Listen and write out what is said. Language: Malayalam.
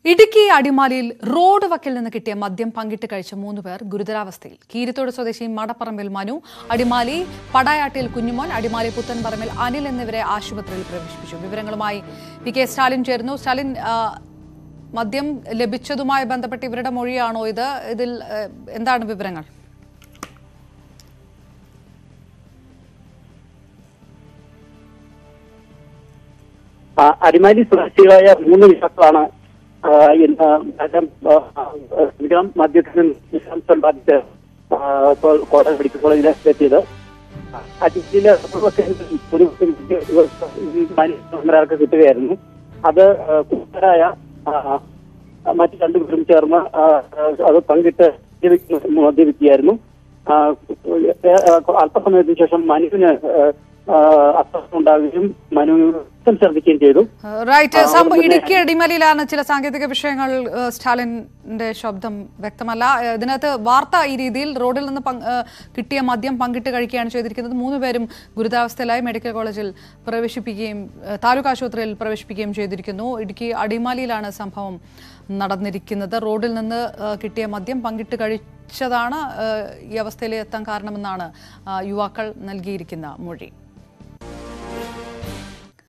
ഇടുക്കി അടിമാലിയിൽ റോഡ് വക്കിൽ നിന്ന് കിട്ടിയ മദ്യം പങ്കിട്ട് കഴിച്ച മൂന്ന് പേർ ഗുരുതരാവസ്ഥയിൽ കീരിത്തോട് സ്വദേശി മടപ്പറമ്പിൽ മനു അടിമാലി പടായാട്ടിൽ കുഞ്ഞുമോൻ അടിമാലി പുത്തൻപറമ്പിൽ അനിൽ എന്നിവരെ ആശുപത്രിയിൽ പ്രവേശിപ്പിച്ചു വിവരങ്ങളുമായി പി കെ സ്റ്റാലിൻ ചേരുന്നു സ്റ്റാലിൻ ആ, മദ്യം ലഭിച്ചതുമായി ബന്ധപ്പെട്ട് ഇവരുടെ മൊഴിയാണോ ഇത് ഇതിൽ ആ, എന്താണ് വിവരങ്ങൾ ആ, അടിമാലി സ്വദേശികളായ മൂന്ന് യുവാക്കളാണ് ആ, ഇന്ന് മദ്യം, ആ, ആ, വിഷം മദ്യത്തിന് വിഷാംശം ബാധിച്ച് ആ, ഇപ്പോൾ കോട്ടയം മെഡിക്കൽ കോളേജിലേക്ക് എത്തിയത് അടിമാലിയിലെ ഒരു ഒന്നരാൾക്ക് കിട്ടുകയായിരുന്നു അത് ആ, കൂട്ടരായ ആ, മറ്റു രണ്ടുപേരും ചേർന്ന് ആ, അത് പങ്കിട്ട് മദ്യപിക്കുന്ന- മദ്യപിക്കുകയായിരുന്നു ആ, ഏ, അല്പസമയത്തിന് ശേഷം മനുവിന് അസ്വസ്ഥ ഉണ്ടാവുകയും മനു ഛർദ്ദിക്കുകയും ചെയ്തു റൈറ്റ് ആ, സംഭവം അതുപോലെ ഇടുക്കി അടിമലിയിലാണ് ചില സാങ്കേതിക വിഷയങ്ങൾ ഏഹ്, സ്റ്റാലിന്റെ ശബ്ദം വ്യക്തമല്ല ഏഹ്, ഇതിനകത്ത് വാർത്ത ഈ രീതിയിൽ റോഡിൽ നിന്ന് പങ്ക്- ഏഹ്, കിട്ടിയ മദ്യം പങ്കിട്ട് കഴിക്കുകയാണ് ചെയ്തിരിക്കുന്നത് മൂന്ന് പേരും ഗുരുതരാവസ്ഥയിലായി മെഡിക്കൽ കോളേജിൽ പ്രവേശിപ്പിക്കുകയും ഏഹ്, താലൂക്ക് ആശുപത്രിയിൽ പ്രവേശിപ്പിക്കുകയും ചെയ്തിരിക്കുന്നു ഇടുക്കി അടിമാലിയിലാണ് സംഭവം നടന്നിരിക്കുന്നത് റോഡിൽ നിന്ന് ഏഹ്, കിട്ടിയ മദ്യം പങ്കിട്ട് കഴിച്ചതാണ് ഏഹ്, ഈ അവസ്ഥയിൽ എത്താൻ കാരണമെന്നാണ് ആ, യുവാക്കൾ നൽകിയിരിക്കുന്ന മൊഴി